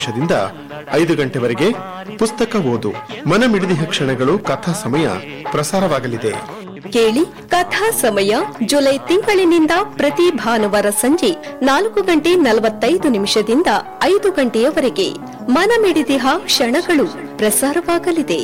ದಿಂದ ಐದು ಗಂಟೆವರೆಗೆ ಪುಸ್ತಕ ಓದು ಮನಮಿಡಿದಿಹ ಕ್ಷಣಗಳು ಕಥಾ ಸಮಯ ಪ್ರಸಾರವಾಗಲಿದೆ ಕೇಳಿ ಕಥಾ ಸಮಯ ಜುಲೈ ತಿಂಗಳಿನಿಂದ ಪ್ರತಿ ಭಾನುವಾರ ಸಂಜೆ ನಾಲ್ಕು ಗಂಟೆ ನಲವತ್ತೈದು ನಿಮಿಷದಿಂದ ಐದು ಗಂಟೆಯವರೆಗೆ ಮನಮಿಡಿದಿಹ ಕ್ಷಣಗಳು ಪ್ರಸಾರವಾಗಲಿದೆ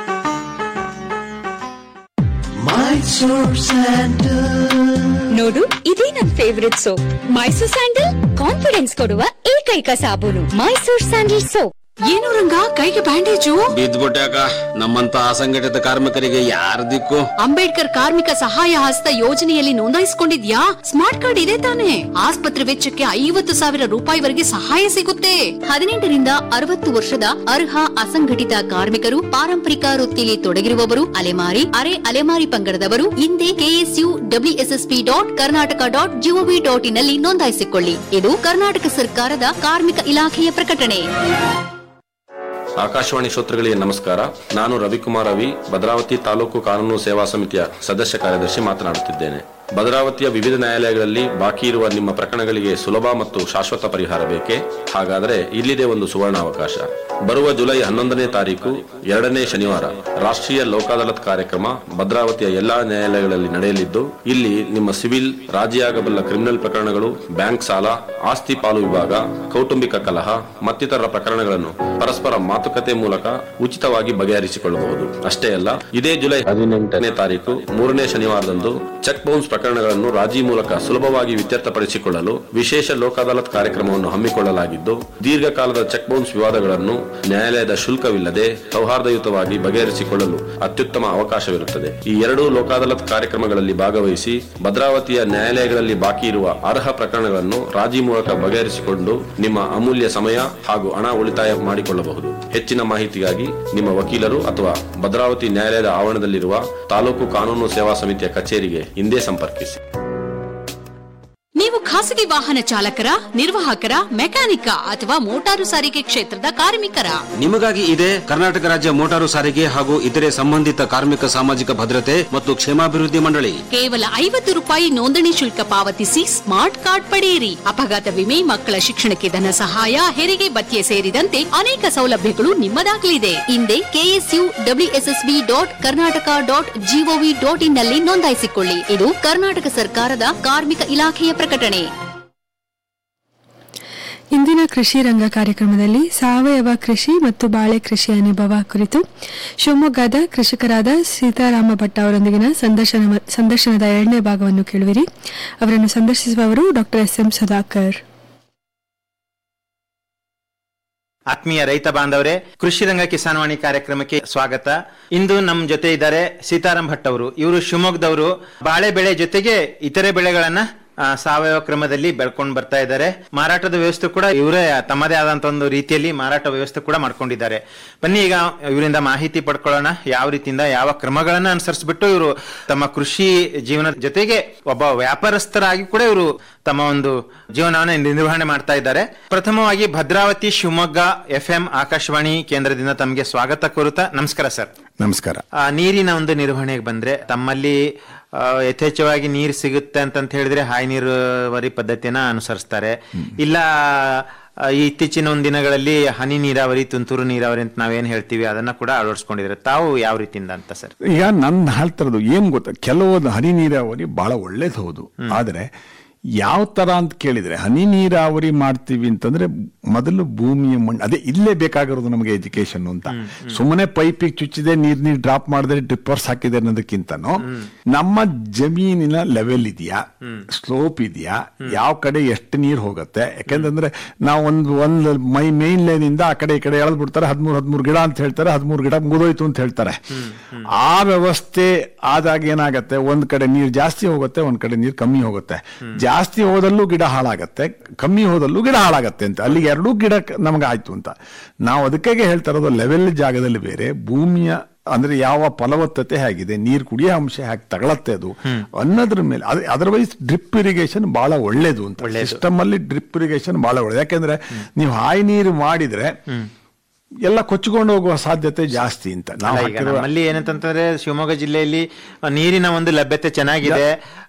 ನೋಡು ಇದೇ ನನ್ favourite soap Mysore sandal confidence ಕೊಡುವ ಏಕೈಕ ಸಾಬೂನು ಮೈಸೂರ್ ಸ್ಯಾಂಡಲ್ ಸೋಪ್ ಏನು ರಂಗ ಕೈಗೆ ಬ್ಯಾಂಡೇಜು ಬಿದ್ದ್ಬಿಟ್ಟಾಕ ನಮ್ಮಂತ ಅಸಂಘಟಿತ ಕಾರ್ಮಿಕರಿಗೆ ಯಾರ ದಿಕ್ಕು ಅಂಬೇಡ್ಕರ್ ಕಾರ್ಮಿಕ ಸಹಾಯ ಹಸ್ತ ಯೋಜನೆಯಲ್ಲಿ ನೋಂದಾಯಿಸಿಕೊಂಡಿದ್ಯಾ ಸ್ಮಾರ್ಟ್ ಕಾರ್ಡ್ ಇದೆ ತಾನೆ ಆಸ್ಪತ್ರೆ ವೆಚ್ಚಕ್ಕೆ ಐವತ್ತು ಸಾವಿರ ರೂಪಾಯಿವರೆಗೆ ಸಹಾಯ ಸಿಗುತ್ತೆ ಹದಿನೆಂಟರಿಂದ ಅರವತ್ತು ವರ್ಷದ ಅರ್ಹ ಅಸಂಘಟಿತ ಕಾರ್ಮಿಕರು ಪಾರಂಪರಿಕ ವೃತ್ತಿಯಲ್ಲಿ ತೊಡಗಿರುವವರು ಅಲೆಮಾರಿ ಅರೆ ಅಲೆಮಾರಿ ಪಂಗಡದವರು ಹಿಂದೆ KSU WSSP dot Karnataka dot GOV dot in ನಲ್ಲಿ ನೋಂದಾಯಿಸಿಕೊಳ್ಳಿ ಇದು ಕರ್ನಾಟಕ ಸರ್ಕಾರದ ಕಾರ್ಮಿಕ ಇಲಾಖೆಯ ಪ್ರಕಟಣೆ ಆಕಾಶವಾಣಿ ಶ್ರೋತೃಗಳಿಗೆ ನಮಸ್ಕಾರ ನಾನು ರವಿಕುಮಾರ್ ರವಿ ಭದ್ರಾವತಿ ತಾಲೂಕು ಕಾನೂನು ಸೇವಾ ಸಮಿತಿಯ ಸದಸ್ಯ ಕಾರ್ಯದರ್ಶಿ ಮಾತನಾಡುತ್ತಿದ್ದೇನೆ ಭದ್ರಾವತಿಯ ವಿವಿಧ ನ್ಯಾಯಾಲಯಗಳಲ್ಲಿ ಬಾಕಿ ಇರುವ ನಿಮ್ಮ ಪ್ರಕರಣಗಳಿಗೆ ಸುಲಭ ಮತ್ತು ಶಾಶ್ವತ ಪರಿಹಾರ ಬೇಕೇ ಹಾಗಾದರೆ ಇಲ್ಲಿದೆ ಒಂದು ಸುವರ್ಣಾವಕಾಶ ಬರುವ ಜುಲೈ ಹನ್ನೊಂದನೇ ತಾರೀಕು ಎರಡನೇ ಶನಿವಾರ ರಾಷ್ಟ್ರೀಯ ಲೋಕ ಅದಾಲತ್ ಕಾರ್ಯಕ್ರಮ ಭದ್ರಾವತಿಯ ಎಲ್ಲಾ ನ್ಯಾಯಾಲಯಗಳಲ್ಲಿ ನಡೆಯಲಿದ್ದು ಇಲ್ಲಿ ನಿಮ್ಮ ಸಿವಿಲ್ ರಾಜಿಯಾಗಬಲ್ಲ ಕ್ರಿಮಿನಲ್ ಪ್ರಕರಣಗಳು ಬ್ಯಾಂಕ್ ಸಾಲ ಆಸ್ತಿ ಪಾಲು ವಿಭಾಗ ಕೌಟುಂಬಿಕ ಕಲಹ ಮತ್ತಿತರ ಪ್ರಕರಣಗಳನ್ನು ಪರಸ್ಪರ ಮಾತುಕತೆ ಮೂಲಕ ಉಚಿತವಾಗಿ ಬಗೆಹರಿಸಿಕೊಳ್ಳಬಹುದು ಅಷ್ಟೇ ಅಲ್ಲ ಇದೇ ಜುಲೈ ಹದಿನೆಂಟನೇ ತಾರೀಕು ಮೂರನೇ ಶನಿವಾರದಂದು ಚೆಕ್ ಬೌನ್ಸ್ ಪ್ರಕರಣಗಳನ್ನು ರಾಜಿ ಮೂಲಕ ಸುಲಭವಾಗಿ ಇತ್ಯರ್ಥಪಡಿಸಿಕೊಳ್ಳಲು ವಿಶೇಷ ಲೋಕ ಅದಾಲತ್ ಕಾರ್ಯಕ್ರಮವನ್ನು ಹಮ್ಮಿಕೊಳ್ಳಲಾಗಿದ್ದು ದೀರ್ಘಕಾಲದ ಚೆಕ್ ಬೌನ್ಸ್ ವಿವಾದಗಳನ್ನು ನ್ಯಾಯಾಲಯದ ಶುಲ್ಕವಿಲ್ಲದೆ ಸೌಹಾರ್ದಯುತವಾಗಿ ಬಗೆಹರಿಸಿಕೊಳ್ಳಲು ಅತ್ಯುತ್ತಮ ಅವಕಾಶವಿರುತ್ತದೆ ಈ ಎರಡೂ ಲೋಕಾದಾಲತ್ ಕಾರ್ಯಕ್ರಮಗಳಲ್ಲಿ ಭಾಗವಹಿಸಿ ಭದ್ರಾವತಿಯ ನ್ಯಾಯಾಲಯಗಳಲ್ಲಿ ಬಾಕಿ ಇರುವ ಅರ್ಹ ಪ್ರಕರಣಗಳನ್ನು ರಾಜಿ ಮೂಲಕ ಬಗೆಹರಿಸಿಕೊಂಡು ನಿಮ್ಮ ಅಮೂಲ್ಯ ಸಮಯ ಹಾಗೂ ಹಣ ಉಳಿತಾಯ ಮಾಡಿಕೊಳ್ಳಬಹುದು ಹೆಚ್ಚಿನ ಮಾಹಿತಿಗಾಗಿ ನಿಮ್ಮ ವಕೀಲರು ಅಥವಾ ಭದ್ರಾವತಿ ನ್ಯಾಯಾಲಯದ ಆವರಣದಲ್ಲಿರುವ ತಾಲೂಕು ಕಾನೂನು ಸೇವಾ ಸಮಿತಿಯ ಕಚೇರಿಗೆ ಹಿಂದೆ ಸಂಪರ್ಕಿಸಿ ನೀವು ಖಾಸಗಿ ವಾಹನ ಚಾಲಕರ ನಿರ್ವಾಹಕರ ಮೆಕ್ಯಾನಿಕ ಅಥವಾ ಮೋಟಾರು ಸಾರಿಗೆ ಕ್ಷೇತ್ರದ ಕಾರ್ಮಿಕರ ನಿಮಗಾಗಿ ಇದೆ ಕರ್ನಾಟಕ ರಾಜ್ಯ ಮೋಟಾರು ಸಾರಿಗೆ ಹಾಗೂ ಇತರೆ ಸಂಬಂಧಿತ ಕಾರ್ಮಿಕ ಸಾಮಾಜಿಕ ಭದ್ರತೆ ಮತ್ತು ಕ್ಷೇಮಾಭಿವೃದ್ಧಿ ಮಂಡಳಿ ಕೇವಲ ಐವತ್ತು ರೂಪಾಯಿ ನೋಂದಣಿ ಶುಲ್ಕ ಪಾವತಿಸಿ ಸ್ಮಾರ್ಟ್ ಕಾರ್ಡ್ ಪಡೆಯಿರಿ ಅಪಘಾತ ವಿಮೆ ಮಕ್ಕಳ ಶಿಕ್ಷಣಕ್ಕೆ ಧನ ಸಹಾಯ ಹೆರಿಗೆ ಭತ್ಯೆ ಸೇರಿದಂತೆ ಅನೇಕ ಸೌಲಭ್ಯಗಳು ನಿಮ್ಮದಾಗಲಿದೆ ಹಿಂದೆ KSU WSSB dot Karnataka dot GOV dot in ನಲ್ಲಿ ನೋಂದಾಯಿಸಿಕೊಳ್ಳಿ ಇದು ಕರ್ನಾಟಕ ಸರ್ಕಾರದ ಕಾರ್ಮಿಕ ಇಲಾಖೆಯ ಪ್ರಕಟಣೆ ಇಂದಿನ ಕೃಷಿ ರಂಗ ಕಾರ್ಯಕ್ರಮದಲ್ಲಿ ಸಾವಯವ ಕೃಷಿ ಮತ್ತು ಬಾಳೆ ಕೃಷಿ ಅನುಭವ ಕುರಿತು ಶಿವಮೊಗ್ಗದ ಕೃಷಿಕರಾದ ಸೀತಾರಾಮ ಭಟ್ ಅವರೊಂದಿಗಿನ ಸಂದರ್ಶನ ಸಂದರ್ಶನದ ಎರಡನೇ ಭಾಗವನ್ನು ಕೇಳುವಿರಿ ಅವರನ್ನು ಸಂದರ್ಶಿಸುವವರು ಡಾಕ್ಟರ್ ಎಸ್ ಎಂ ಸುಧಾಕರ್ ಆತ್ಮೀಯ ರೈತ ಬಾಂಧವರೇ ಕೃಷಿ ರಂಗ ಕಿಸಾನ್ವಾಣಿ ಕಾರ್ಯಕ್ರಮಕ್ಕೆ ಸ್ವಾಗತ ಇಂದು ನಮ್ಮ ಜೊತೆ ಇದ್ದಾರೆ ಸೀತಾರಾಮ್ ಭಟ್ ಅವರು ಇವರು ಶಿವಮೊಗ್ಗದವರು ಬಾಳೆ ಬೆಳೆ ಜೊತೆಗೆ ಇತರೆ ಬೆಳೆಗಳನ್ನ ಆ, ಸಾವಯವ ಕ್ರಮದಲ್ಲಿ ಬೆಳ್ಕೊಂಡು ಬರ್ತಾ ಇದ್ದಾರೆ ಮಾರಾಟದ ವ್ಯವಸ್ಥೆ ಕೂಡ ಇವರೇ ತಮ್ಮದೇ ಆದಂತ ಒಂದು ರೀತಿಯಲ್ಲಿ ಮಾರಾಟ ವ್ಯವಸ್ಥೆ ಕೂಡ ಮಾಡ್ಕೊಂಡಿದ್ದಾರೆ ಬನ್ನಿ ಈಗ ಇವರಿಂದ ಮಾಹಿತಿ ಪಡ್ಕೊಳ್ಳೋಣ ಯಾವ ರೀತಿಯಿಂದ ಯಾವ ಕ್ರಮಗಳನ್ನ ಅನುಸರಿಸ್ಬಿಟ್ಟು ಇವರು ತಮ್ಮ ಕೃಷಿ ಜೀವನದ ಜೊತೆಗೆ ಒಬ್ಬ ವ್ಯಾಪಾರಸ್ಥರಾಗಿ ಕೂಡ ಇವರು ತಮ್ಮ ಒಂದು ಜೀವನವನ್ನು ನಿರ್ವಹಣೆ ಮಾಡ್ತಾ ಇದ್ದಾರೆ ಪ್ರಥಮವಾಗಿ ಭದ್ರಾವತಿ ಶಿವಮೊಗ್ಗ ಎಫ್ ಎಂ ಆಕಾಶವಾಣಿ ಕೇಂದ್ರದಿಂದ ತಮಗೆ ಸ್ವಾಗತ ಕೋರುತ್ತಾ ನಮಸ್ಕಾರ ಸರ್ ನಮಸ್ಕಾರ ಆ, ನೀರಿನ ಒಂದು ನಿರ್ವಹಣೆಗೆ ಬಂದ್ರೆ ತಮ್ಮಲ್ಲಿ ಆ, ಯಥೇಚ್ಛವಾಗಿ ನೀರು ಸಿಗುತ್ತೆ ಅಂತಂತ ಹೇಳಿದ್ರೆ ಹಾಯಿ ನೀರಾವರಿ ಪದ್ಧತಿಯನ್ನ ಅನುಸರಿಸ್ತಾರೆ ಇಲ್ಲ ಆ, ಈ ಇತ್ತೀಚಿನ ಒಂದು ದಿನಗಳಲ್ಲಿ ಹನಿ ನೀರಾವರಿ ತುಂತುರು ನೀರಾವರಿ ಅಂತ ನಾವೇನ್ ಹೇಳ್ತೀವಿ ಅದನ್ನ ಕೂಡ ಅಳವಡಿಸ್ಕೊಂಡಿದ್ದಾರೆ ತಾವು ಯಾವ ರೀತಿಯಿಂದ ಅಂತ ಸರ್ ಈಗ ನನ್ನ ಹೇಳ್ತಿರೋದು ಏನ್ ಗೊತ್ತಾ ಕೆಲವೊಂದು ಹನಿ ನೀರಾವರಿ ಬಹಳ ಒಳ್ಳೇದು ಹೌದು ಆದ್ರೆ ಯಾವ ತರ ಅಂತ ಕೇಳಿದ್ರೆ ಹನಿ ನೀರಾವರಿ ಮಾಡ್ತೀವಿ ಅಂತಂದ್ರೆ ಮೊದಲು ಭೂಮಿಯ ಮಣ್ಣು ಅದೇ ಇಲ್ಲೇ ಬೇಕಾಗಿರೋದು ನಮಗೆ ಎಜುಕೇಶನ್ ಅಂತ ಸುಮ್ಮನೆ ಪೈಪಿಗೆ ಚುಚ್ಚಿದೆ ನೀರ್ ನೀರ್ ಡ್ರಾಪ್ ಮಾಡಿದ್ರೆ ಡ್ರಿಪ್ಪರ್ಸ್ ಹಾಕಿದೆ ಅನ್ನೋದಕ್ಕಿಂತನೂ ನಮ್ಮ ಜಮೀನಿನ ಲೆವೆಲ್ ಇದೆಯಾ ಸ್ಲೋಪ್ ಇದೆಯಾ ಯಾವ ಕಡೆ ಎಷ್ಟು ನೀರು ಹೋಗುತ್ತೆ ಯಾಕೆಂತಂದ್ರೆ ನಾವು ಒಂದು ಒಂದು ಮೈ ಮೈನ್ ಲೈನ್ ಇಂದ ಆ ಕಡೆ ಈ ಕಡೆ ಎಳೆದ್ ಬಿಡ್ತಾರೆ ಹದಿಮೂರು ಹದಿಮೂರು ಗಿಡ ಅಂತ ಹೇಳ್ತಾರೆ ಹದಿಮೂರು ಗಿಡ ಮುಗಿದೋಯ್ತು ಅಂತ ಹೇಳ್ತಾರೆ ಆ ವ್ಯವಸ್ಥೆ ಆದಾಗ ಏನಾಗತ್ತೆ ಒಂದ್ ಕಡೆ ನೀರು ಜಾಸ್ತಿ ಹೋಗುತ್ತೆ ಒಂದ್ ಕಡೆ ನೀರು ಕಮ್ಮಿ ಹೋಗುತ್ತೆ ಜಾಸ್ತಿ ಹೋದಲ್ಲೂ ಗಿಡ ಹಾಳಾಗತ್ತೆ ಕಮ್ಮಿ ಹೋದಲ್ಲೂ ಗಿಡ ಹಾಳಾಗತ್ತೆ ಅಂತ ಅಲ್ಲಿಗೆ ಎರಡೂ ಗಿಡ ನಮ್ಗೆ ಆಯ್ತು ಅಂತ ನಾವು ಅದಕ್ಕಾಗಿ ಹೇಳ್ತಾ ಇರೋದು ಲೆವೆಲ್ ಜಾಗದಲ್ಲಿ ಬೇರೆ ಭೂಮಿಯ ಅಂದ್ರೆ ಯಾವ ಫಲವತ್ತತೆ ಹೇಗಿದೆ ನೀರು ಕುಡಿಯೋ ಅಂಶ ಹೇಗೆ ತಗೊಳತ್ತೆ ಅದು ಅನ್ನೋದ್ರ ಮೇಲೆ ಅದರ್ವೈಸ್ ಡ್ರಿಪ್ ಇರಿಗೇಷನ್ ಬಹಳ ಒಳ್ಳೇದು ಅಂತ ಸಿಸ್ಟಮ್ ಅಲ್ಲಿ ಡ್ರಿಪ್ ಇರಿಗೇಷನ್ ಬಹಳ ಒಳ್ಳೇದು ಯಾಕೆಂದ್ರೆ ನೀವು ಹಾಯಿ ನೀರು ಮಾಡಿದ್ರೆ ಎಲ್ಲ ಕೊಚ್ಚಿಕೊಂಡು ಹೋಗುವ ಸಾಧ್ಯತೆ ಜಾಸ್ತಿ ಅಂತ ನಾವು ಅಲ್ಲ, ಈಗ ಹಾಕಿರುವ ನಮ್ಮಲ್ಲಿ ಏನಂತಂದ್ರೆ ಶಿವಮೊಗ್ಗ ಜಿಲ್ಲೆಯಲ್ಲಿ ಆ, ನೀರಿನ ಒಂದು ಲಭ್ಯತೆ ಚೆನ್ನಾಗಿದೆ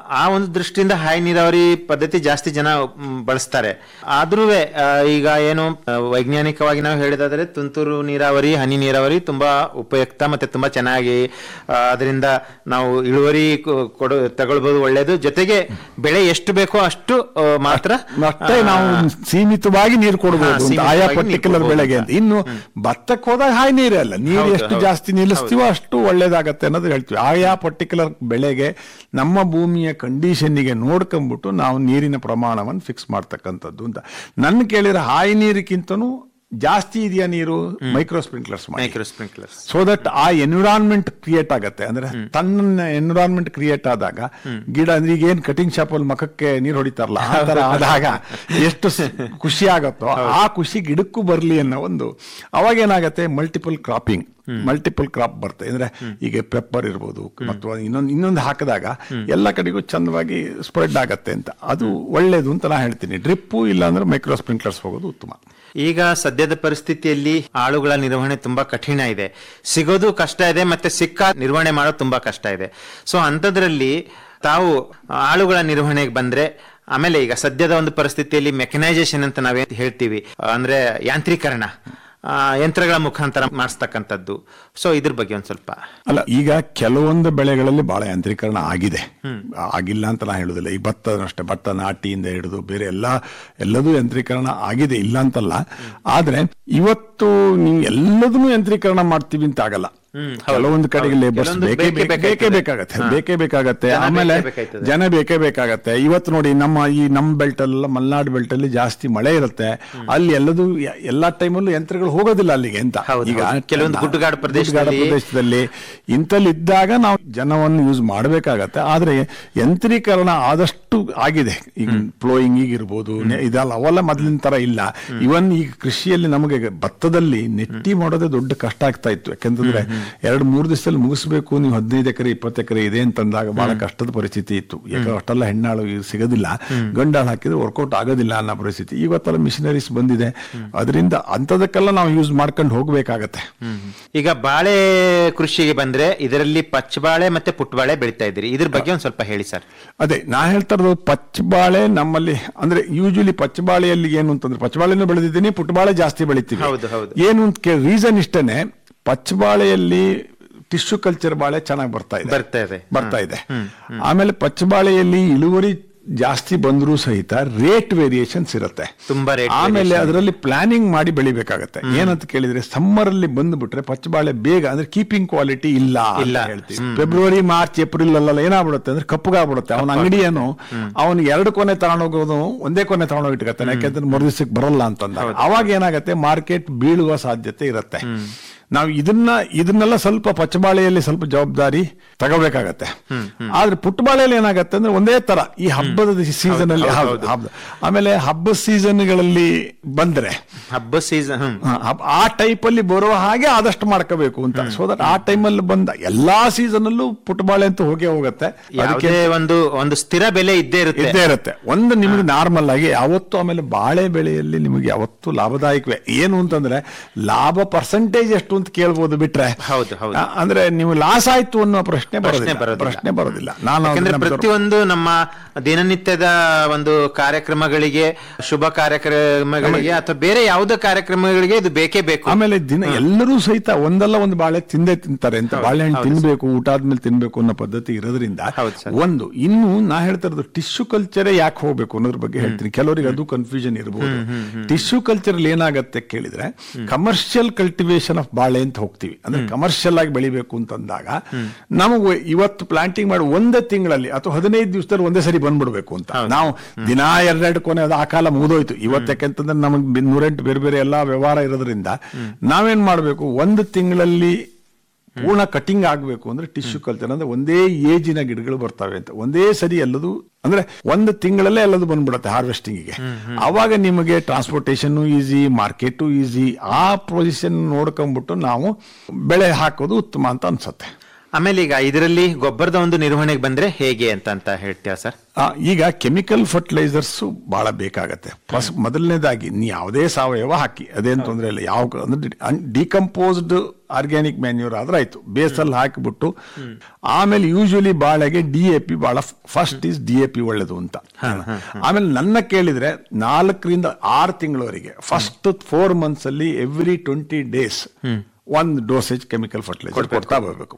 ಆ ಒಂದು ದೃಷ್ಟಿಯಿಂದ ಹಾಯಿ ನೀರಾವರಿ ಪದ್ಧತಿ ಜಾಸ್ತಿ ಜನ ಮ್, ಬಳಸ್ತಾರೆ ಆದ್ರೂ ಈಗ ಏನು ಆ, ವೈಜ್ಞಾನಿಕವಾಗಿ ನಾವು ಹೇಳಿದಾದ್ರೆ ತುಂತುರು ನೀರಾವರಿ ಹನಿ ನೀರಾವರಿ ತುಂಬಾ ಉಪಯುಕ್ತ ಮತ್ತೆ ತುಂಬಾ ಚೆನ್ನಾಗಿ ಆ, ಅದರಿಂದ ನಾವು ಇಳುವರಿ ಕೊ- ಕೊಡು ತಗೊಳ್ಬಹುದು ಒಳ್ಳೇದು ಜೊತೆಗೆ ಬೆಳೆ ಎಷ್ಟು ಬೇಕೋ ಅಷ್ಟು ಆ, ಮಾತ್ರ ಅಷ್ಟೇ ನಾವು ಸೀಮಿತವಾಗಿ ನೀರು ಹಾ, ಕೊಡಬಹುದು ಅಂತ ಸೀಮಿತವಾಗಿ ಆಯಾ ನೀರು ಪರ್ಟಿಕ್ಯುಲರ್ ಕೊಡ್ಬೋದು ಬೆಳೆಗೆ ಅಂತ ಇನ್ನು ಭತ್ತಕ್ಕೆ ಹೋದಾಗ ಹಾಯಿ ನೀರೇ ಅಲ್ಲ ನೀರು ಹೌದು, ಎಷ್ಟು ಹೌದು. ಜಾಸ್ತಿ ನಿಲ್ಲಿಸ್ತೀವೋ ಅಷ್ಟು ಒಳ್ಳೇದಾಗತ್ತೆ ಅನ್ನೋದು ಹೇಳ್ತೀವಿ ಆಯಾ ಪರ್ಟಿಕ್ಯುಲರ್ ಬೆಳೆಗೆ ನಮ್ಮ ಭೂಮಿಯ ಕಂಡೀಷನ್ನಿಗೆ ನೋಡ್ಕೊಂಡ್ಬಿಟ್ಟು ನಾವು ನೀರಿನ ಪ್ರಮಾಣವನ್ನು ಫಿಕ್ಸ್ ಮಾಡ್ತಕ್ಕಂಥದ್ದು ಅಂತ ನನ್ನ ಕೇಳಿದ್ರೆ ಹಾಯಿ ನೀರಿಗಿಂತನೂ ಜಾಸ್ತಿ ಇದೆಯಾ ನೀರು ಮೈಕ್ರೋ ಸ್ಪ್ರಿಂಕ್ಲರ್ಸ್ ಮಾಡಿ ಮೈಕ್ರೋ ಸ್ಪ್ರಿಂಕ್ಲರ್ಸ್ ಸೊ ದಟ್ ಆ ಎನ್ವಿರಾನ್ಮೆಂಟ್ ಕ್ರಿಯೇಟ್ ಆಗತ್ತೆ ಅಂದ್ರೆ ತನ್ನ ಎನ್ವಿರಾನ್ಮೆಂಟ್ ಕ್ರಿಯೇಟ್ ಆದಾಗ ಗಿಡ ಅಂದ್ರೆ ಈಗ ಏನ್ ಕಟಿಂಗ್ ಶಾಪ್ ಅಲ್ಲಿ ಮಖಕ್ಕೆ ನೀರು ಹೊಡಿತಾರಲ್ಲ ಆ ತರ ಆದಾಗ ಎಷ್ಟು ಸ್- ಖುಷಿ ಆಗತ್ತೋ ಆ ಖುಷಿ ಗಿಡಕ್ಕೂ ಬರ್ಲಿ ಅನ್ನೋ ಒಂದು ಅವಾಗ ಏನಾಗತ್ತೆ ಮಲ್ಟಿಪಲ್ ಕ್ರಾಪಿಂಗ್ ಮಲ್ಟಿಪಲ್ ಕ್ರಾಪ್ ಬರ್ತದೆ ಅಂದ್ರೆ ಈಗ ಪೆಪ್ಪರ್ ಇರ್ಬೋದು ಮತ್ತು ಇನ್ನೊಂದು ಇನ್ನೊಂದು ಹಾಕಿದಾಗ ಎಲ್ಲ ಕಡೆಗೂ ಚಂದವಾಗಿ ಸ್ಪ್ರೆಡ್ ಆಗತ್ತೆ ಅಂತ ಅದು ಒಳ್ಳೇದು ಅಂತ ನಾ ಹೇಳ್ತೀನಿ ಡ್ರಿಪ್ಪು ಇಲ್ಲ ಅಂದ್ರೆ ಮೈಕ್ರೋ ಸ್ಪ್ರಿಂಕ್ಲರ್ಸ್ ಹೋಗೋದು ಉತ್ತಮ ಈಗ ಸದ್ಯದ ಪರಿಸ್ಥಿತಿಯಲ್ಲಿ ಆಳುಗಳ ನಿರ್ವಹಣೆ ತುಂಬಾ ಕಠಿಣ ಇದೆ ಸಿಗೋದು ಕಷ್ಟ ಇದೆ ಮತ್ತೆ ಸಿಕ್ಕ ನಿರ್ವಹಣೆ ಮಾಡೋದು ತುಂಬಾ ಕಷ್ಟ ಇದೆ ಸೊ ಅಂಥದ್ರಲ್ಲಿ ತಾವು ಆಳುಗಳ ನಿರ್ವಹಣೆಗೆ ಬಂದ್ರೆ ಆಮೇಲೆ ಈಗ ಸದ್ಯದ ಒಂದು ಪರಿಸ್ಥಿತಿಯಲ್ಲಿ ಮೆಕನೈಸೇಷನ್ ಅಂತ ನಾವೇ ಹೇಳ್ತೀವಿ ಅಂದ್ರೆ ಯಾಂತ್ರೀಕರಣ ಆ, ಯಂತ್ರಗಳ ಮುಖಾಂತರ ಮಾಡಿಸ್ತಕ್ಕಂಥದ್ದು ಸೊ ಇದ್ರ ಬಗ್ಗೆ ಒಂದ್ ಸ್ವಲ್ಪ ಅಲ್ಲ ಈಗ ಕೆಲವೊಂದು ಬೆಳೆಗಳಲ್ಲಿ ಬಹಳ ಯಾಂತ್ರೀಕರಣ ಆಗಿದೆ ಆಗಿಲ್ಲ ಅಂತ ನಾ ಹೇಳುದಿಲ್ಲ ಈ ಭತ್ತ ಅಷ್ಟೇ ಭತ್ತ ನಾಟಿಯಿಂದ ಹಿಡಿದು ಬೇರೆ ಎಲ್ಲ ಎಲ್ಲದೂ ಯಂತ್ರೀಕರಣ ಆಗಿದೆ ಇಲ್ಲ ಅಂತಲ್ಲ ಆದ್ರೆ ಇವತ್ತು ನೀವು ಎಲ್ಲದನ್ನೂ ಯಂತ್ರೀಕರಣ ಮಾಡ್ತೀವಿ ಅಂತ ಆಗಲ್ಲ ಕೆಲವೊಂದು ಕಡೆಗೆ ಲೇಬರ್ಸ್ ಕೆಲವೊಂದು ಬೇಕೇ ಬೇಕೇ ಬೇಕೇ ಬೇಕೇ ಬೇಕಾಗತ್ತೆ ಬೇಕೇ ಬೇಕಾಗತ್ತೆ ಜನ ಆಮೇಲೆ ಬೇಕೇ ಬೇಕಾಯ್ತದೆ. ಜನ ಬೇಕೇ ಬೇಕಾಗತ್ತೆ ಇವತ್ತು ನೋಡಿ ನಮ್ಮ ಈ ನಮ್ಮ ಬೆಲ್ಟ್ ಅಲ್ಲ ಮಲೆನಾಡು ಬೆಲ್ಟ್ ಅಲ್ಲಿ ಜಾಸ್ತಿ ಮಳೆ ಇರುತ್ತೆ ಅಲ್ಲಿ ಎಲ್ಲದೂ ಯ- ಎಲ್ಲಾ ಟೈಮಲ್ಲೂ ಯಂತ್ರಗಳು ಹೋಗೋದಿಲ್ಲ ಅಲ್ಲಿಗೆ ಅಂತ ಹೌದು, ಹೌದು. ಕೆಲವೊಂದು ಗುಡ್ಡಗಾಡು ಪ್ರದೇಶದಲ್ಲಿ- ಪ್ರದೇಶದಲ್ಲಿ ಇಂಥಲ್ಲಿ ಇದ್ದಾಗ ನಾವು ಜನವನ್ನು ಯೂಸ್ ಮಾಡಬೇಕಾಗತ್ತೆ ಆದ್ರೆ ಯಂತ್ರೀಕರಣ ಆದಷ್ಟು ಆಗಿದೆ ಈಗ ಪ್ಲೋಯಿಂಗ್ ಈಗ ಇರ್ಬೋದು ನೆ- ಇದಲ್ಲ ಅವೆಲ್ಲ ಮೊದಲಿನ ತರ ಇಲ್ಲ ಇವನ್ ಈಗ ಕೃಷಿಯಲ್ಲಿ ನಮಗೆ ಭತ್ತದಲ್ಲಿ ನೆಟ್ಟಿ ಮಾಡೋದೇ ದೊಡ್ಡ ಕಷ್ಟ ಆಗ್ತಾ ಇತ್ತು ಯಾಕಂತಂದ್ರೆ ಎರಡು ಮೂರು ದಿವಸದಲ್ಲಿ ಮುಗಿಸ್ಬೇಕು ನೀವು ಹದಿನೈದು ಎಕರೆ ಇಪ್ಪತ್ತು ಎಕರೆ ಇದೆ ಅಂತಂದಾಗ ಬಹಳ ಕಷ್ಟದ ಪರಿಸ್ಥಿತಿ ಇತ್ತು ಯಾಕಂದ್ರೆ ಅಷ್ಟೆಲ್ಲ ಹೆಣ್ಣಾಳು ಈಗ ಸಿಗೋದಿಲ್ಲ ಗಂಡಾಳು ಹಾಕಿದ್ರೆ ವರ್ಕೌಟ್ ಆಗೋದಿಲ್ಲ ಅನ್ನೋ ಪರಿಸ್ಥಿತಿ ಇವತ್ತೆಲ್ಲ ಮಿಷನರೀಸ್ ಬಂದಿದೆ ಅದರಿಂದ ಅಂಥದಕ್ಕೆಲ್ಲ ನಾವು ಯೂಸ್ ಮಾಡ್ಕೊಂಡು ಹೋಗ್ಬೇಕಾಗತ್ತೆ ಈಗ ಬಾಳೆ ಕೃಷಿಗೆ ಬಂದ್ರೆ ಇದರಲ್ಲಿ ಪಚ್ಚಬಾಳೆ ಮತ್ತೆ ಪುಟ್ಟಬಾಳೆ ಬೆಳಿತಾ ಇದ್ದೀರಿ ಇದ್ರ ಬಗ್ಗೆ ಒಂದ್ ಸ್ವಲ್ಪ ಹೇಳಿ ಸರ್ ಅದೇ ನಾ ಹೇಳ್ತಾ ಇರೋದು ಪಚ್ಚಬಾಳೆ ನಮ್ಮಲ್ಲಿ ಅಂದ್ರೆ ಯೂಶಲಿ ಪಚ್ಚಬಾಳೆಯಲ್ಲಿ ಏನು ಅಂತಂದ್ರೆ ಪಚ್ಚಬಾಳೆನೂ ಬೆಳೆದಿದ್ದೀನಿ ಪುಟ್ಟಬಾಳೆ ಜಾಸ್ತಿ ಬೆಳಿತೀವಿ ಹೌದು, ಹೌದು. ಏನು ಅಂತ ರೀಸನ್ ಇಷ್ಟೇನೆ ಪಚ್ಚಬಾಳೆಯಲ್ಲಿ ಟಿಶ್ಯೂ ಕಲ್ಚರ್ ಬಾಳೆ ಚೆನ್ನಾಗಿ ಬರ್ತಾ ಇದೆ ಬರ್ತಾ ಇದೆ. ಬರ್ತಾ ಇದೆ ಆಮೇಲೆ ಪಚ್ಚಬಾಳೆಯಲ್ಲಿ ಇಳುವರಿ ಜಾಸ್ತಿ ಬಂದರೂ ಸಹಿತ ರೇಟ್ ವೇರಿಯೇಷನ್ಸ್ ಇರುತ್ತೆ ತುಂಬಾ rate ಆಮೇಲೆ variation. ಅದರಲ್ಲಿ ಪ್ಲಾನಿಂಗ್ ಮಾಡಿ ಬೆಳಿಬೇಕಾಗತ್ತೆ ಏನಂತ ಕೇಳಿದ್ರೆ ಸಮ್ಮರ್ ಅಲ್ಲಿ ಬಂದ್ಬಿಟ್ರೆ ಪಚ್ಚಬಾಳೆ ಬೇಗ ಅಂದ್ರೆ ಕೀಪಿಂಗ್ ಕ್ವಾಲಿಟಿ ಇಲ್ಲ ಅಂತ ಇಲ್ಲ. ಹೇಳ್ತೀವಿ ಫೆಬ್ರವರಿ ಮಾರ್ಚ್ ಏಪ್ರಿಲ್ ಅಲ್ಲೆಲ್ಲ ಏನಾಗ್ಬಿಡುತ್ತೆ ಅಂದ್ರೆ ಕಪ್ಪಗಾಗ್ಬಿಡುತ್ತೆ ಅವನ ಅಂಗಡಿಯನ್ನು ಅವನು ಎರಡು ಕೊನೆ ತಗೊಂಡೋಗೋದು ಒಂದೇ ಕೊನೆ ತಗೊಂಡೋಗಿ ಇಟ್ಕೊತಾನೆ ಯಾಕೆಂದ್ರೆ ಮರುದಿವಸಕ್ಕೆ ಬರಲ್ಲ ಅಂತಂದ ಅವಾಗ ಏನಾಗತ್ತೆ ಮಾರ್ಕೆಟ್ ಬೀಳುವ ಸಾಧ್ಯತೆ ಇರುತ್ತೆ ನಾವು ಇದನ್ನ ಇದನ್ನೆಲ್ಲ ಸ್ವಲ್ಪ ಪಚ್ಚಬಾಳೆಯಲ್ಲಿ ಸ್ವಲ್ಪ ಜವಾಬ್ದಾರಿ ತಗೋಬೇಕಾಗತ್ತೆ ಆದ್ರೆ ಪುಟ್ಟಬಾಳೆಯಲ್ಲಿ ಏನಾಗತ್ತೆ ಅಂದ್ರೆ ಒಂದೇ ತರ ಈ ಹಬ್ಬದ ಸೀಸನ್ ಅಲ್ಲಿ ಹೌದು, ಹಬ್ಬ ಆಮೇಲೆ ಹಬ್ಬ ಸೀಸನ್ಗಳಲ್ಲಿ ಬಂದ್ರೆ ಹಬ್ಬ ಸೀಸನ್ ಹ್ಮ್ ಹ, ಹಬ್- ಆ ಟೈಪ್ ಅಲ್ಲಿ ಬರುವ ಹಾಗೆ ಆದಷ್ಟು ಮಾಡ್ಕೋಬೇಕು ಅಂತ ಸೊ ದಟ್ ಆ ಟೈಮ್ ಅಲ್ಲಿ ಬಂದ ಎಲ್ಲಾ ಸೀಸನ್ ಅಲ್ಲೂ ಪುಟ್ಟಬಾಳೆ ಅಂತ ಹೋಗೇ ಹೋಗುತ್ತೆ ಅದಕ್ಕೆ ಯಾವುದೇ ಒಂದು ಒಂದು ಸ್ಥಿರ ಬೆಲೆ ಇದ್ದೇ ಇರುತ್ತೆ ಇದ್ದೇ ಇರುತ್ತೆ ಒಂದು ನಿಮಗೆ ನಾರ್ಮಲ್ ಆಗಿ ಯಾವತ್ತು ಆಮೇಲೆ ಬಾಳೆ ಬೆಳೆಯಲ್ಲಿ ನಿಮಗೆ ಯಾವತ್ತು ಲಾಭದಾಯಕವೇ ಏನು ಅಂತಂದ್ರೆ ಲಾಭ ಪರ್ಸೆಂಟೇಜ್ ಎಷ್ಟು ಅಂತ ಕೇಳ್ಬೋದು ಬಿಟ್ರೆ ಹೌದು, ಹೌದು. ಆ, ಅಂದ್ರೆ ನೀವು ಲಾಸ್ ಆಯ್ತು ಅನ್ನೋ ಪ್ರಶ್ನೆ ಪ್ರಶ್ನೆ ಬರೋದಿಲ್ಲ ಬರೋದಿಲ್ಲ. ಪ್ರಶ್ನೆ ಬರೋದಿಲ್ಲ ನಾನು ಯಾಕಂದ್ರೆ ಅದನ್ನ ಪ್ರತಿಯೊಂದು ನಮ್ಮ ದಿನನಿತ್ಯದ ಒಂದು ಕಾರ್ಯಕ್ರಮಗಳಿಗೆ ಶುಭ ಕಾರ್ಯಕ್ರಮಗಳಿಗೆ ಅಥವಾ ಬೇರೆ ಯಾವುದೇ ಕಾರ್ಯಕ್ರಮಗಳಿಗೆ ಇದು ಬೇಕೇ ಬೇಕು ಆಮೇಲೆ ದಿನ ಎಲ್ಲರೂ ಸಹಿತ ಒಂದಲ್ಲ ಒಂದು ಬಾಳೆ ತಿಂದೇ ತಿಂತಾರೆ ಅಂತ ಬಾಳೆಹಣ್ಣು ತಿನ್ಬೇಕು ಊಟ ಆದ್ಮೇಲೆ ತಿನ್ಬೇಕು ಅನ್ನೋ ಪದ್ಧತಿ ಇರೋದ್ರಿಂದ ಹೌದು ಸರ್. ಒಂದು ಇನ್ನು ನಾ ಹೇಳ್ತಾ ಇರೋದು ಟಿಶ್ಯೂ ಕಲ್ಚರೇ ಯಾಕೆ ಹೋಗ್ಬೇಕು ಅನ್ನೋದ್ರ ಬಗ್ಗೆ ಹೇಳ್ತೀನಿ ಕೆಲವರಿಗೆ ಅದು ಕನ್ಫ್ಯೂಷನ್ ಇರಬಹುದು ಟಿಶ್ಯೂ ಕಲ್ಚರ್ ಅಲ್ಲಿ ಏನಾಗತ್ತೆ ಕೇಳಿದ್ರೆ ಕಮರ್ಷಿಯಲ್ ಕಲ್ಟಿವೇಶನ್ ಆಫ್ ಬಾಳೆ ಅಂತ ಹೋಗ್ತೀವಿ ಅಂದ್ರೆ ಕಮರ್ಷಿಯಲ್ ಆಗಿ ಬೆಳಿಬೇಕು ಅಂತಂದಾಗ ನಮಗೆ ಇವತ್ತು ಪ್ಲಾಂಟಿಂಗ್ ಮಾಡಿ ಒಂದೇ ತಿಂಗಳಲ್ಲಿ ಅಥವಾ ಹದಿನೈದು ದಿವಸದಲ್ಲಿ ಒಂದೇ ಸರಿ ಬಂದ್ಬಿಡ್ಬೇಕು ಅಂತ ನಾವು ದಿನ ಎರಡೆರಡು ಕೊನೆ ಅದು ಆ ಕಾಲ ಮುಗಿದೋಯ್ತು ಇವತ್ತು ಯಾಕೆಂತಂದ್ರೆ ನಮಗೆ ನೂರೆಂಟು ಬೇರೆ ಬೇರೆ ಎಲ್ಲಾ ವ್ಯವಹಾರ ಇರೋದ್ರಿಂದ ನಾವೇನ್ ಮಾಡಬೇಕು ಒಂದು ತಿಂಗಳಲ್ಲಿ ಪೂರ್ಣ ಕಟಿಂಗ್ ಆಗಬೇಕು ಅಂದ್ರೆ ಟಿಶ್ಯೂ ಕಲ್ಚರ್ ಅಂದ್ರೆ ಒಂದೇ ಏಜಿನ ಗಿಡಗಳು ಬರ್ತವೆ ಅಂತ ಒಂದೇ ಸರಿ ಎಲ್ಲದು ಅಂದ್ರೆ ಒಂದು ತಿಂಗಳಲ್ಲೇ ಎಲ್ಲದು ಬಂದ್ಬಿಡುತ್ತೆ ಹಾರ್ವೆಸ್ಟಿಂಗಿಗೆ ಅವಾಗ ನಿಮಗೆ ಟ್ರಾನ್ಸ್ಪೋರ್ಟೇಷನ್ ಈಸಿ ಮಾರ್ಕೆಟು ಈಸಿ ಆ ಪೊಸಿಷನ್ ನೋಡ್ಕೊಂಡ್ಬಿಟ್ಟು ನಾವು ಬೆಳೆ ಹಾಕೋದು ಉತ್ತಮ ಅಂತ ಅನ್ಸುತ್ತೆ ಆಮೇಲೆ ಈಗ ಇದರಲ್ಲಿ ಗೊಬ್ಬರದ ಒಂದು ನಿರ್ವಹಣೆಗೆ ಬಂದ್ರೆ ಹೇಗೆ ಅಂತ ಅಂತ ಹೇಳ್ತೀರಾ ಸರ್ ಆ, ಈಗ ಕೆಮಿಕಲ್ ಫರ್ಟಿಲೈಸರ್ಸ್ ಬಹಳ ಬೇಕಾಗತ್ತೆ ಫಸ್ಟ್ ಮೊದಲನೇದಾಗಿ ನೀ ಯಾವುದೇ ಸಾವಯವ ಹಾಕಿ ಅದೇನು ತೊಂದರೆ ಇಲ್ಲ ಯಾವ ಅಂದ್ರೆ ಡಿಕಂಪೋಸ್ಡ್ ಆರ್ಗ್ಯಾನಿಕ್ ಮ್ಯಾನ್ಯೂರ್ ಆದ್ರೆ ಆಯ್ತು ಬೇಸಲ್ಲಿ ಹಾಕಿಬಿಟ್ಟು ಆಮೇಲೆ ಯೂಶುವಲಿ ಬಾಳೆಗೆ ಡಿ ಎ ಪಿ ಬಹಳ first is D A P ಒಳ್ಳೇದು ಅಂತ ಆಮೇಲೆ ನನ್ನ ಕೇಳಿದ್ರೆ ನಾಲ್ಕರಿಂದ ಆರು ತಿಂಗಳವರೆಗೆ ಫಸ್ಟ್ ಫೋರ್ ಮಂತ್ಸ್ ಅಲ್ಲಿ ಎವ್ರಿ ಟ್ವೆಂಟಿ ಡೇಸ್ ಒಂದು ಡೋಸೇಜ್ ಕೆಮಿಕಲ್ ಫರ್ಟಿಲೈಸರ್ ಕೊಡ್ತಾ ಬರಬೇಕು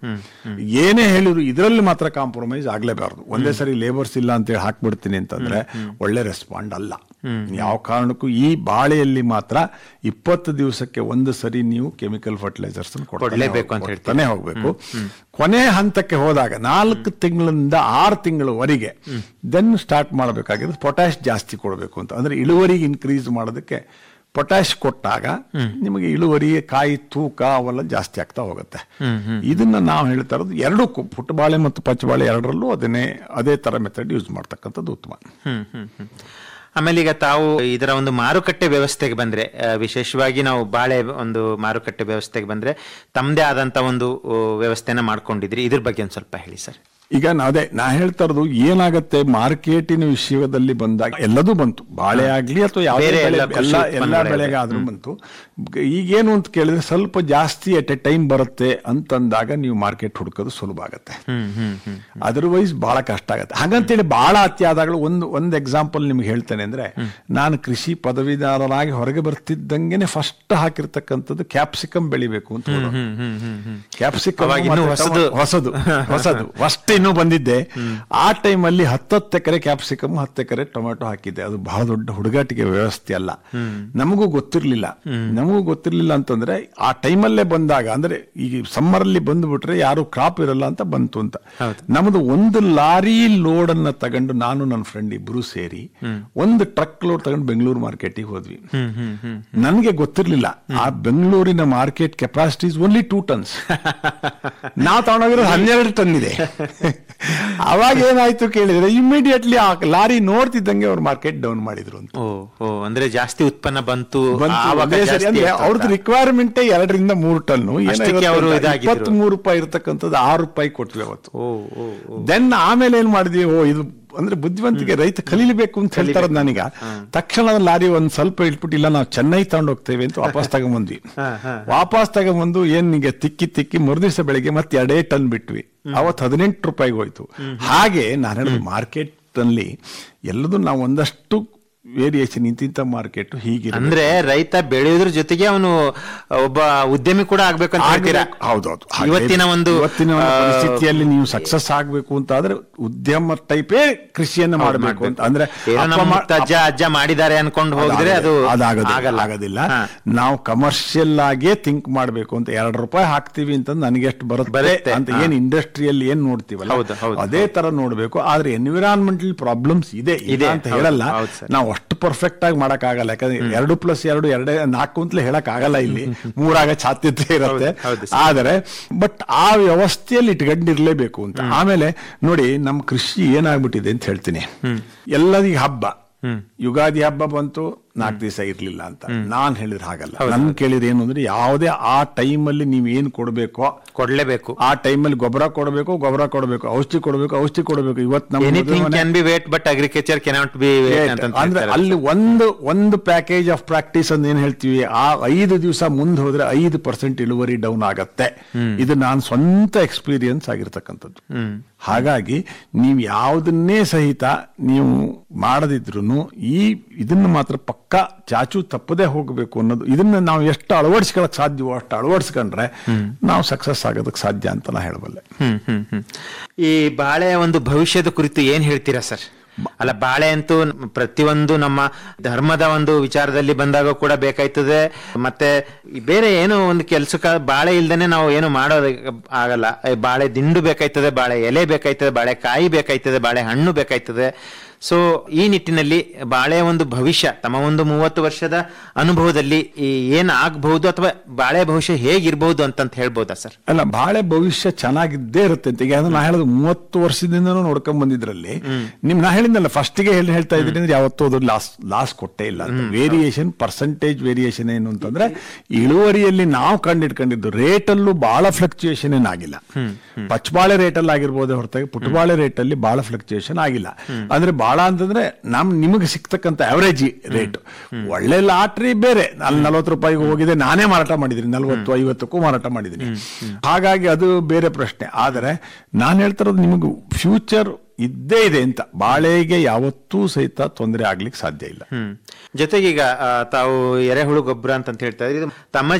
ಏನೇ ಹೇಳಿದ್ರು ಇದರಲ್ಲಿ ಮಾತ್ರ ಕಾಂಪ್ರಮೈಸ್ ಆಗ್ಲೇಬಾರ್ದು ಒಂದೇ ಸರಿ ಲೇಬರ್ಸ್ ಇಲ್ಲ ಅಂತೇಳಿ ಹಾಕ್ಬಿಡ್ತೀನಿ ಅಂತಂದ್ರೆ ಒಳ್ಳೆ ರೆಸ್ಪಾಂಡ್ ಅಲ್ಲ ಯಾವ ಕಾರಣಕ್ಕೂ ಈ ಬಾಳೆಯಲ್ಲಿ ಮಾತ್ರ ಇಪ್ಪತ್ತು ದಿವಸಕ್ಕೆ ಒಂದು ಸರಿ ನೀವು ಕೆಮಿಕಲ್ ಫರ್ಟಿಲೈಸರ್ಸ್ ಕೊಡ್ಲೇಬೇಕು ಅಂತ ಕೊಡ್ತಾನೆ ಹೋಗ್ಬೇಕು ಕೊನೆ ಹಂತಕ್ಕೆ ಹೋದಾಗ ನಾಲ್ಕು ತಿಂಗಳಿಂದ ಆರು ತಿಂಗಳವರೆಗೆ ದೆನ್ ಸ್ಟಾರ್ಟ್ ಮಾಡಬೇಕಾಗಿರೋದು ಪೊಟ್ಯಾಶ್ ಜಾಸ್ತಿ ಕೊಡಬೇಕು ಅಂತ ಅಂದ್ರೆ ಇಳುವರಿ ಇನ್ಕ್ರೀಸ್ ಮಾಡೋದಕ್ಕೆ ಪೊಟ್ಯಾಶ್ ಕೊಟ್ಟಾಗ ನಿಮಗೆ ಇಳುವರಿ ಕಾಯಿ ತೂಕ ಅವೆಲ್ಲ ಜಾಸ್ತಿ ಆಗ್ತಾ ಹೋಗುತ್ತೆ ಇದನ್ನ ನಾವು ಹೇಳ್ತಾ ಇರೋದು ಎರಡು ಪುಟ್ಟಬಾಳೆ ಮತ್ತು ಪಚ್ಚಬಾಳೆ ಎರಡರಲ್ಲೂ ಅದನ್ನೇ ಅದೇ ತರ ಮೆಥಡ್ ಯೂಸ್ ಮಾಡ್ತಕ್ಕಂಥದ್ದು ಉತ್ತಮ ಹ್ಮ್ ಹ್ಮ್ ಹ್ಮ್. ಆಮೇಲೆ ಈಗ ತಾವು ಇದರ ಒಂದು ಮಾರುಕಟ್ಟೆ ವ್ಯವಸ್ಥೆಗೆ ಬಂದ್ರೆ ಆ, ವಿಶೇಷವಾಗಿ ನಾವು ಬಾಳೆ ಒಂದು ಮಾರುಕಟ್ಟೆ ವ್ಯವಸ್ಥೆಗೆ ಬಂದ್ರೆ ತಮ್ಮದೇ ಆದಂತ ಒಂದು ಆ, ವ್ಯವಸ್ಥೆನ ಮಾಡ್ಕೊಂಡಿದ್ರಿ ಇದ್ರ ಬಗ್ಗೆ ಒಂದು ಸ್ವಲ್ಪ ಹೇಳಿ ಸರ್ ಈಗ ನಾ ಅದೇ ನಾ ಹೇಳ್ತಾ ಇರೋದು ಏನಾಗತ್ತೆ ಮಾರ್ಕೆಟಿನ ವಿಷಯದಲ್ಲಿ ಬಂದಾಗ ಎಲ್ಲದೂ ಬಂತು ಬಾಳೆ ಆಗ್ಲಿ ಅಥವಾ ಯಾವುದೇ ಬೇರೆ ಬೆಳೆ ಎಲ್ಲ ಕೃಷಿ ಎಲ್ಲ ಎಲ್ಲ ಉತ್ಪನ್ನಗಳೇ ಬೆಳೆಗಾದ್ರೂ ಬಂತು ಈಗೇನು ಅಂತ ಕೇಳಿದ್ರೆ ಸ್ವಲ್ಪ ಜಾಸ್ತಿ ಎಟ್ ಎ ಟೈಮ್ ಬರುತ್ತೆ ಅಂತಂದಾಗ ನೀವು ಮಾರ್ಕೆಟ್ ಹುಡುಕೋದು ಸುಲಭ ಆಗತ್ತೆ ಹ್ಮ್ ಹ್ಮ್ ಹ್ಮ್ ಅದರ್ವೈಸ್ ಬಹಳ ಕಷ್ಟ ಆಗತ್ತೆ ಹಾಗಂತೇಳಿ ಬಹಳ ಅತಿ ಆದಾಗಲೂ ಒಂದು ಒಂದು ಎಕ್ಸಾಂಪಲ್ ನಿಮ್ಗೆ ಹೇಳ್ತೇನೆ ಅಂದ್ರೆ ನಾನು ಕೃಷಿ ಪದವೀಧರನಾಗಿ ಹೊರಗೆ ಬರ್ತಿದ್ದಂಗೆನೆ ಫಸ್ಟ್ ಹಾಕಿರ್ತಕ್ಕಂಥದ್ದು ಕ್ಯಾಪ್ಸಿಕಮ್ ಬೆಳಿಬೇಕು ಅಂತ ಕ್ಯಾಪ್ಸಿಕಮ್ ಅವಾಗ ಇನ್ನೂ ಹೊಸದು. ಹೊಸದು ಹೊಸದು ಫಸ್ಟ್ ಇನ್ನೂ ಬಂದಿದ್ದೆ ಆ ಟೈಮಲ್ಲಿ ಹತ್ತತ್ತು ಎಕರೆ ಕ್ಯಾಪ್ಸಿಕಮ್ ಹತ್ತು ಎಕರೆ ಟೊಮೆಟೊ ಹಾಕಿದ್ದೆ ಅದು ಬಹಳ ದೊಡ್ಡ ಹುಡುಗಾಟಿಕೆ ವ್ಯವಸ್ಥೆ ಅಲ್ಲ ನಮಗೂ ಗೊತ್ತಿರ್ಲಿಲ್ಲ ನಮಗೂ ಗೊತ್ತಿರ್ಲಿಲ್ಲ ಅಂತಂದ್ರೆ ಆ ಟೈಮಲ್ಲೇ ಬಂದಾಗ ಅಂದ್ರೆ ಈಗ ಸಮ್ಮರ್ ಅಲ್ಲಿ ಬಂದ್ಬಿಟ್ರೆ ಯಾರು ಕ್ರಾಪ್ ಇರಲ್ಲ ಅಂತ ಬಂತು ಅಂತ ನಮ್ದು ಒಂದು ಲಾರಿ ಲೋಡ್ ಅನ್ನ ತಗೊಂಡು ನಾನು ನನ್ನ ಫ್ರೆಂಡ್ ಇಬ್ರು ಸೇರಿ ಒಂದು ಟ್ರಕ್ ಲೋಡ್ ತಗೊಂಡು ಬೆಂಗಳೂರು ಮಾರ್ಕೆಟಿಗೆ ಹೋದ್ವಿ ನನಗೆ ಗೊತ್ತಿರ್ಲಿಲ್ಲ ಆ ಬೆಂಗಳೂರಿನ market capacity only two tons ನಾವು ತಗೊಂಡೋಗಿರೋದು ಹನ್ನೆರಡು ಟನ್ ಇದೆ ಅವಾಗ ಏನಾಯ್ತು ಕೇಳಿದ್ರೆ ಇಮಿಡಿಯೇಟ್ಲಿ ಆ ಲಾರಿ ನೋಡ್ತಿದ್ದಂಗೆ ಅವ್ರು ಮಾರ್ಕೆಟ್ ಡೌನ್ ಮಾಡಿದ್ರು ಅಂತ ಓ ಓ ಅಂದ್ರೆ ಜಾಸ್ತಿ ಉತ್ಪನ್ನ ಬಂತು ಬಂತು. ಆವಾಗ ಅದೇ ಸರಿ ಜಾಸ್ತಿ ಅಂದ್ರೆ ಆಯ್ತು ಅವ್ರದ್ದು ಅಂತ. ರಿಕ್ವೈರ್ಮೆಂಟ್ ಎರಡರಿಂದ ಮೂರು ಟನ್ ಅಷ್ಟಕ್ಕೆ ಅವ್ರು ಇದಾಗಿದ್ರು. ಇಪ್ಪತ್ತ್ ಮೂರು ರೂಪಾಯಿ ಇರ್ತಕ್ಕಂಥದ್ದು ಆರು ರೂಪಾಯಿ ಕೊಟ್ವಿ ಅವತ್ತು ಓ ಓ ಓ ದೆನ್ ಆಮೇಲೆ ಏನ್ ಮಾಡಿದ್ವಿ ಓ ಇದು ಅಂದ್ರೆ ಬುದ್ಧಿವಂತಿಕೆ ರೈತ ಕಲೀಲೇಬೇಕು ಅಂತ ಹೇಳ್ತಾರ ನನಗ ತಕ್ಷಣ ಲಾರಿ ಒಂದ್ ಸ್ವಲ್ಪ ಇಟ್ಬಿಟ್ಟು ಇಲ್ಲ ನಾವು ಚೆನ್ನೈ ತಗೊಂಡ್ ಹೋಗ್ತೇವೆ ಅಂತ ವಾಪಸ್ ತಗೊಂಬಂದ್ವಿ ವಾಪಸ್ ತಗೊಂಬಂದು ಏನ್ ನಿಂಗೆ ತಿಕ್ಕಿ ತಿಕ್ಕಿ ಮರುದಿವಸ ಬೆಳಿಗ್ಗೆ ಮತ್ತೆ ಎರಡೇ ಟನ್ ಬಿಟ್ವಿ ಅವತ್ತು ಹದಿನೆಂಟು ರೂಪಾಯಿಗೆ ಹೋಯ್ತು ಹಾಗೆ ನಾನು ಹೇಳಿದ ಮಾರ್ಕೆಟ್ ಅಲ್ಲಿ ಎಲ್ಲದೂ ನಾವು ಒಂದಷ್ಟು ವೇರಿಯೇಷನ್ ಇಂತಿಂತ ಮಾರ್ಕೆಟ್ ಹೀಗೆ ಅಂದ್ರೆ ರೈತ ಬೆಳೆಯೋದ್ರ ಜೊತೆಗೆ ಅವನು ಒಬ್ಬ ಉದ್ಯಮಿ ಕೂಡ ಆಗ್ಬೇಕು ಅಂತ ಹೇಳ್ತೀರಾ ಹೌದೌದು ಹಾಗೆ ಇವತ್ತಿನ ಒಂದು ಇವತ್ತಿನ ಒಂದು ಆ, ಪರಿಸ್ಥಿತಿಯಲ್ಲಿ ನೀವು ಸಕ್ಸಸ್ ಆಗ್ಬೇಕು ಅಂತ ಆದ್ರೆ ಉದ್ಯಮ ಟೈಪೇ ಕೃಷಿಯನ್ನ ಮಾಡಬೇಕು ಅಂತ ಅಂದ್ರೆ ಏನೋ ಅಪ್ಪ ನಮ್ಮ ಮಾ- ಮುತ್ತಜ್ಜ ಅಜ್ಜ ಮಾಡಿದ್ದಾರೆ ಅನ್ಕೊಂಡು ಹೋಗಿದ್ರೆ ಅದು ಅದಾಗೋದಿಲ್ಲ ಆಗಲ್ಲ ಆಗೋದಿಲ್ಲ ಹಾ. ನಾವು ಕಮರ್ಷಿಯಲ್ ಆಗೇ ಥಿಂಕ್ ಮಾಡಬೇಕು ಅಂತ ಎರಡು ರೂಪಾಯಿ ಹಾಕ್ತಿವಿ ಅಂತ ನನಗೆ ಎಷ್ಟು ಬರುತ್ತೆ ಬರುತ್ತೆ, ಅಂತ ಹಾ. ಏನ್ ಇಂಡಸ್ಟ್ರಿಯಲ್ಲಿ ಏನ್ ನೋಡ್ತೀವಲ್ಲ ಹೌದು, ಹೌದು, ಅದೇ ತರ ನೋಡ್ಬೇಕು ಆದ್ರೆ ಎನ್ವಿರಾನ್ಮೆಂಟಲ್ ಪ್ರಾಬ್ಲಮ್ಸ್ ಇದೆ ಇದೆ, ಇದೆ ಅಂತ ಹೌದು, ಹೇಳಲ್ಲ ಹೌದು ಸರ್. ನಾವು ಅಷ್ಟು ಪರ್ಫೆಕ್ಟ್ ಆಗಿ ಮಾಡಕ್ ಆಗಲ್ಲ ಯಾಕಂದ್ರೆ ಎರಡು ಪ್ಲಸ್ ಎರಡು ಎರಡೇ ನಾಲ್ಕು ಅಂತಲೇ ಹೇಳಕ್ ಆಗಲ್ಲ ಇಲ್ಲಿ ಮೂರಾಗ ಸಾಧ್ಯತೆ ಇರುತ್ತೆ ಹೌದು ಆದರೆ ಬಟ್ ಆ ವ್ಯವಸ್ಥೆಯಲ್ಲಿ ಇಟ್ಕೊಂಡಿರ್ಲೇಬೇಕು ಅಂತ ಆಮೇಲೆ ನೋಡಿ ನಮ್ಮ ಕೃಷಿ ಏನಾಗ್ಬಿಟ್ಟಿದೆ ಅಂತ ಹೇಳ್ತೀನಿ ಎಲ್ಲರಿಗೂ ಹಬ್ಬ ಯುಗಾದಿ ಹಬ್ಬ ಬಂತು ನಾಲ್ಕು ದಿವಸ ಇರ್ಲಿಲ್ಲ ಅಂತ ನಾನ್ ಹೇಳಿದ್ರೆ ಹಾಗಲ್ಲ ನನ್ ಕೇಳಿದ್ರೆ ಏನು ಅಂದ್ರೆ ಯಾವುದೇ ಆ ಟೈಮಲ್ಲಿ ನೀವ್ ಏನ್ ಕೊಡ್ಬೇಕೋ ಕೊಡ್ಲೇಬೇಕು ಆ ಟೈಮಲ್ಲಿ ಗೊಬ್ಬರ ಕೊಡಬೇಕು ಗೊಬ್ಬರ ಕೊಡಬೇಕು ಔಷಧಿ ಕೊಡಬೇಕು ಔಷಧಿ ಕೊಡಬೇಕು ಇವತ್ತು ನಮ್ಮ ಎನಿಥಿಂಗ್ ಮದುವೆ ಮನೆ- can be wait but agriculture cannot be wait ಅಂತ ಅಂದ್ರೆ ಹೇಳ್ತಾರೆ. ಅಲ್ಲಿ ಒಂದು ಒಂದು ಪ್ಯಾಕೇಜ್ ಆಫ್ ಪ್ರಾಕ್ಟೀಸ್ ಅಂತ ಏನ್ ಹೇಳ್ತೀವಿ ಆ ಐದು ದಿವಸ ಮುಂದೆ ಹೋದ್ರೆ ಐದು ಪರ್ಸೆಂಟ್ ಇಳುವರಿ ಡೌನ್ ಆಗತ್ತೆ ಇದು ನಾನು ಸ್ವಂತ ಎಕ್ಸ್ಪೀರಿಯನ್ಸ್ ಆಗಿರ್ತಕ್ಕಂಥದ್ದು ಹಾಗಾಗಿ ನೀವು ಯಾವುದನ್ನೇ ಸಹಿತ ನೀವು ಮಾಡದಿದ್ರು ಈ ಇದನ್ನ ಮಾತ್ರ ಪಕ್ಕ ಚಾಚು ತಪ್ಪದೇ ಹೋಗಬೇಕು ಅನ್ನೋದು ಇದನ್ನ ನಾವು ಎಷ್ಟು ಅಳವಡಿಸ್ಕೊಳಕ್ ಸಾಧ್ಯವೋ ಅಷ್ಟು ಅಳವಡಿಸ್ಕೊಂಡ್ರೆ ನಾವು ಸಕ್ಸಸ್ ಆಗೋದಕ್ಕೆ ಸಾಧ್ಯ ಅಂತ ನಾ ಹೇಳಬಲ್ಲೆ ಹ್ಮ್ ಹ್ಮ್ ಹ್ಮ್ ಈ ಬಾಳೆಯ ಒಂದು ಭವಿಷ್ಯದ ಕುರಿತು ಏನ್ ಹೇಳ್ತೀರಾ ಸರ್ ಅಲ್ಲ ಬಾಳೆ ಅಂತೂ ನ- ಪ್ರತಿಯೊಂದು ನಮ್ಮ ಧರ್ಮದ ಒಂದು ವಿಚಾರದಲ್ಲಿ ಬಂದಾಗ ಕೂಡ ಬೇಕಾಯ್ತದೆ ಮತ್ತೆ ಈ ಬೇರೆ ಏನೋ ಒಂದು ಕೆಲ್ಸಕ್ಕ ಬಾಳೆ ಇಲ್ದೇನೆ ನಾವು ಏನು ಮಾಡೋದು ಆಗಲ್ಲ ಈ ಬಾಳೆ ದಿಂಡು ಬೇಕಾಯ್ತದೆ ಬಾಳೆ ಎಲೆ ಬೇಕಾಯ್ತದೆ ಬಾಳೆ ಕಾಯಿ ಬೇಕಾಯ್ತದೆ ಬಾಳೆ ಹಣ್ಣು ಬೇಕಾಯ್ತದೆ ಸೊ ಈ ನಿಟ್ಟಿನಲ್ಲಿ ಬಾಳೆ ಒಂದು ಭವಿಷ್ಯ ತಮ್ಮ ಒಂದು ಮೂವತ್ತು ವರ್ಷದ ಅನುಭವದಲ್ಲಿ ಈ ಏನ್ ಆಗ್ಬಹುದು ಅಥವಾ ಬಾಳೆ ಭವಿಷ್ಯ ಹೇಗಿರ್ಬಹುದು ಅಂತಂತ ಹೇಳ್ಬೋದಾ ಸರ್ ಅಲ್ಲ ಬಾಳೆ ಭವಿಷ್ಯ ಚೆನ್ನಾಗಿದ್ದೇ ಇರುತ್ತೆ ಅಂತ ಈಗ ನಾ ಹೇಳೋದು ಮೂವತ್ತು ವರ್ಷದಿಂದನೂ ನೋಡ್ಕೊಂಡ್ ಬಂದಿದ್ರಲ್ಲಿ ನಿಮ್ ನಾ ಹೇಳಿದ್ನಲ್ಲ ಫಸ್ಟ್ಗೆ ಹೇಳಿ ಹೇಳ್ತಾ ಇದ್ದೀನಿ ಅಂದ್ರೆ ಯಾವತ್ತೂ ಅದು ಲಾಸ್ ಲಾಸ್ ಕೊಟ್ಟೇ ಇಲ್ಲ ವೇರಿಯೇಷನ್ ಪರ್ಸೆಂಟೇಜ್ ವೇರಿಯೇಷನ್ ಏನು ಅಂತಂದ್ರೆ ಇಳುವರಿಯಲ್ಲಿ ನಾವು ಕಂಡಿಟ್ಕೊಂಡಿದ್ದು ರೇಟಲ್ಲೂ ಬಹಳ ಫ್ಲಕ್ಚುಯೇಷನ್ ಏನಾಗಿಲ್ಲ ಪಚ್ಚಬಾಳೆ ರೇಟಲ್ಲಿ ಆಗಿರ್ಬೋದು ಹೊರತಾಗಿ ಪುಟ್ಟಬಾಳೆ ರೇಟಲ್ಲಿ ಬಹಳ ಫ್ಲಕ್ಚುಯೇಷನ್ ಆಗಿಲ್ಲ ಅಂದ್ರೆ ಬಹಳ ಅಂತಂದ್ರೆ ನಮ್ ನಿಮಗೆ ಸಿಗ್ತಕ್ಕಂಥ ಅವರೇಜ್ ರೇಟ್ ಒಳ್ಳೆ ಲಾಟ್ರಿ ಬೇರೆ ಅಲ್ಲಿ ನಲ್ವತ್ತು ರೂಪಾಯಿಗೆ ಹೋಗಿದೆ ನಾನೇ ಮಾರಾಟ ಮಾಡಿದ್ದೀನಿ ನಲ್ವತ್ತು ಐವತ್ತಕ್ಕೂ ಮಾರಾಟ ಮಾಡಿದ್ದೀನಿ ಹಾಗಾಗಿ ಅದು ಬೇರೆ ಪ್ರಶ್ನೆ ಆದರೆ ನಾನು ಹೇಳ್ತಿರೋದು ನಿಮಗೆ ಫ್ಯೂಚರ್ ಇದ್ದೇ ಇದೆ ಅಂತ ಬಾಳೆಗೆ ಯಾವತ್ತೂ ಸಹಿತ ತೊಂದರೆ ಆಗ್ಲಿಕ್ಕೆ ಸಾಧ್ಯ ಇಲ್ಲ ಹ್ಮ್ ಜೊತೆಗೆ ಈಗ ಆ, ತಾವು ಎರೆಹುಳು ಗೊಬ್ಬರ ಅಂತ ಹೇಳ್ತಾ ಇದ್ರಿ ಇದು ತಮ್ಮ